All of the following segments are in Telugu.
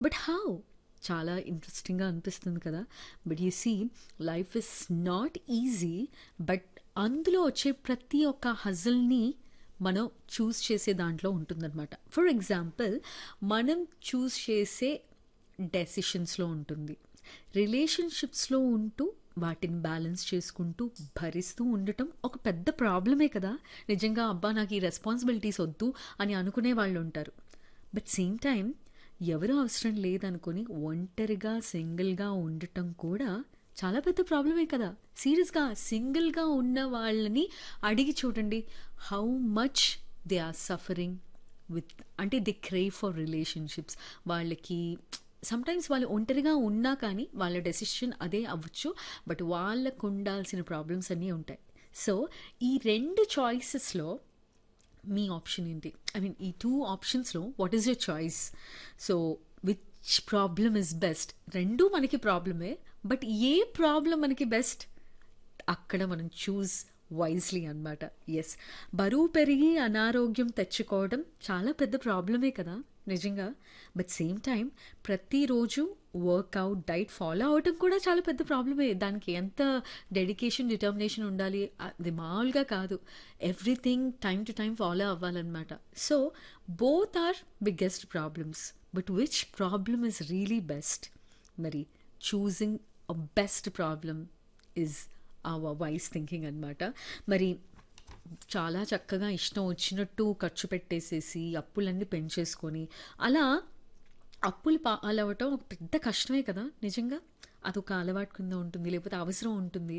బట్ హౌ చాలా ఇంట్రెస్టింగ్గా అనిపిస్తుంది కదా but you see life is not easy but అందులో వచ్చే ప్రతి ఒక్క హజల్ని మనం చూస్ చేసే దాంట్లో ఉంటుందన్నమాట ఫర్ ఎగ్జాంపుల్ మనం చూస్ చేసే డెసిషన్స్లో ఉంటుంది రిలేషన్షిప్స్లో ఉంటూ వాటిని బ్యాలెన్స్ చేసుకుంటూ భరిస్తూ ఉండటం ఒక పెద్ద ప్రాబ్లమే కదా నిజంగా అబ్బా నాకు ఈ రెస్పాన్సిబిలిటీస్ వద్దు అని అనుకునే వాళ్ళు ఉంటారు బట్ సేమ్ టైం ఎవరు అవసరం లేదనుకొని ఒంటరిగా సింగిల్గా ఉండటం కూడా చాలా పెద్ద ప్రాబ్లమే కదా సీరియస్గా సింగిల్గా ఉన్న వాళ్ళని అడిగి చూడండి how much they are suffering with అంటే దే క్రేవ్ ఫర్ రిలేషన్షిప్స్ వాళ్ళకి సమ్టైమ్స్ వాళ్ళు ఒంటరిగా ఉన్నా కానీ వాళ్ళ డెసిషన్ అదే అవ్వచ్చు బట్ వాళ్ళకు ఉండాల్సిన ప్రాబ్లమ్స్ అన్నీ ఉంటాయి సో ఈ రెండు చాయిసెస్లో మీ ఆప్షన్ ఏంటి ఐ మీన్ ఈ టూ ఆప్షన్స్లో what is your choice so which problem is best రెండు మనకి ప్రాబ్లమే బట్ ఏ ప్రాబ్లం మనకి బెస్ట్ అక్కడ మనం చూస్ వైజ్లీ అనమాట ఎస్ బరువు పెరిగి అనారోగ్యం తెచ్చుకోవడం చాలా పెద్ద ప్రాబ్లమే కదా నిజంగా బట్ సేమ్ టైం ప్రతిరోజు వర్కౌట్ డైట్ ఫాలో అవటం కూడా చాలా పెద్ద ప్రాబ్లమే దానికి ఎంత డెడికేషన్ డిటర్మినేషన్ ఉండాలి అది మామూలుగా కాదు everything time to time follow అవ్వాలన్నమాట so both are biggest problems but which problem is really best మరి choosing a best problem is our wise thinking అనమాట మరి చాలా చక్కగా ఇష్టం వచ్చినట్టు ఖర్చు పెట్టేసేసి అప్పులన్నీ పెంచేసుకొని అలా అప్పులు పాలవటం ఒక పెద్ద కష్టమే కదా నిజంగా అదొక అలవాటు కింద ఉంటుంది లేకపోతే అవసరం ఉంటుంది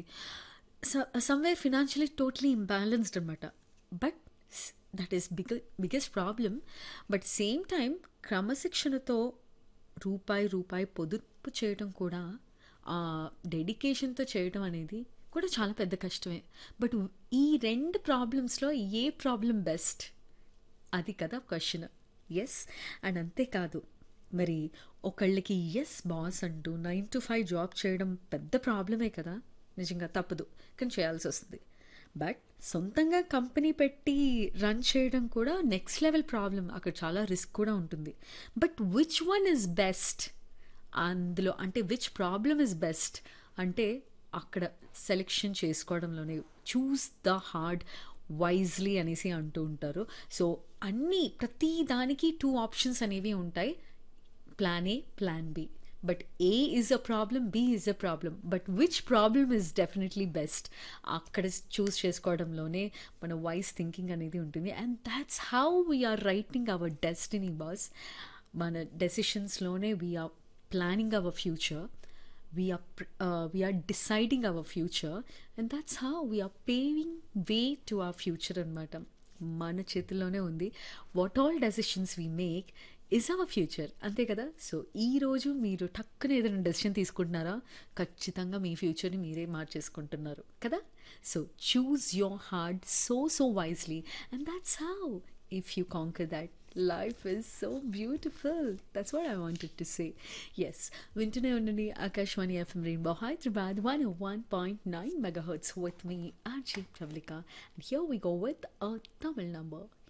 సమ్వేర్ ఫినాన్షియలీ టోటలీ ఇంబ్యాలెన్స్డ్ అనమాట but that is big biggest problem but same time క్రమశిక్షణతో రూపాయి రూపాయి పొదుపు చేయడం కూడా డెడికేషన్తో చేయడం అనేది కూడా చాలా పెద్ద కష్టమే బట్ ఈ రెండు ప్రాబ్లమ్స్లో ఏ ప్రాబ్లం బెస్ట్ అది కదా క్వశ్చన్ ఎస్ అండ్ అంతేకాదు మరి ఒకళ్ళకి ఎస్ బాస్ అంటూ నైన్ టు ఫైవ్ జాబ్ చేయడం పెద్ద ప్రాబ్లమే కదా నిజంగా తప్పదు కానీ చేయాల్సి వస్తుంది బట్ సొంతంగా కంపెనీ పెట్టి రన్ చేయడం కూడా నెక్స్ట్ లెవెల్ ప్రాబ్లం అక్కడ చాలా రిస్క్ కూడా ఉంటుంది but which one is best అందులో అంటే విచ్ ప్రాబ్లమ్ ఇస్ బెస్ట్ అంటే అక్కడ సెలెక్షన్ చేసుకోవడంలోనే చూస్ ద హార్డ్ వైజ్లీ అనేసి అంటూ ఉంటారు సో అన్నీ ప్రతి దానికి టూ ఆప్షన్స్ అనేవి ఉంటాయి plan A plan B but A is a problem B is a problem but which problem is definitely best అక్కడ చూస్ చేసుకోవడంలోనే మన వైస్ థింకింగ్ అనేది ఉంటుంది and that's how we are writing our destiny boss మన డెసిషన్స్లోనే we are planning our future we are uh, we are deciding our future and that's how we are paving way to our future అనమాట మన చేతిలోనే ఉంది what all decisions we make is our future అంతే కదా సో ఈరోజు మీరు టక్కున ఏదైనా డెసిషన్ తీసుకుంటున్నారా ఖచ్చితంగా మీ ఫ్యూచర్ని మీరే మార్చేసుకుంటున్నారు కదా so choose your heart so so wisely and that's how if you conquer that life is so beautiful. That's what I wanted to say. Yes, Wintune Undani Akashwani FM Rainbow Hyderabad 101.9 megahertz with me, RJ Pravlika. And here we go with a Tamil number.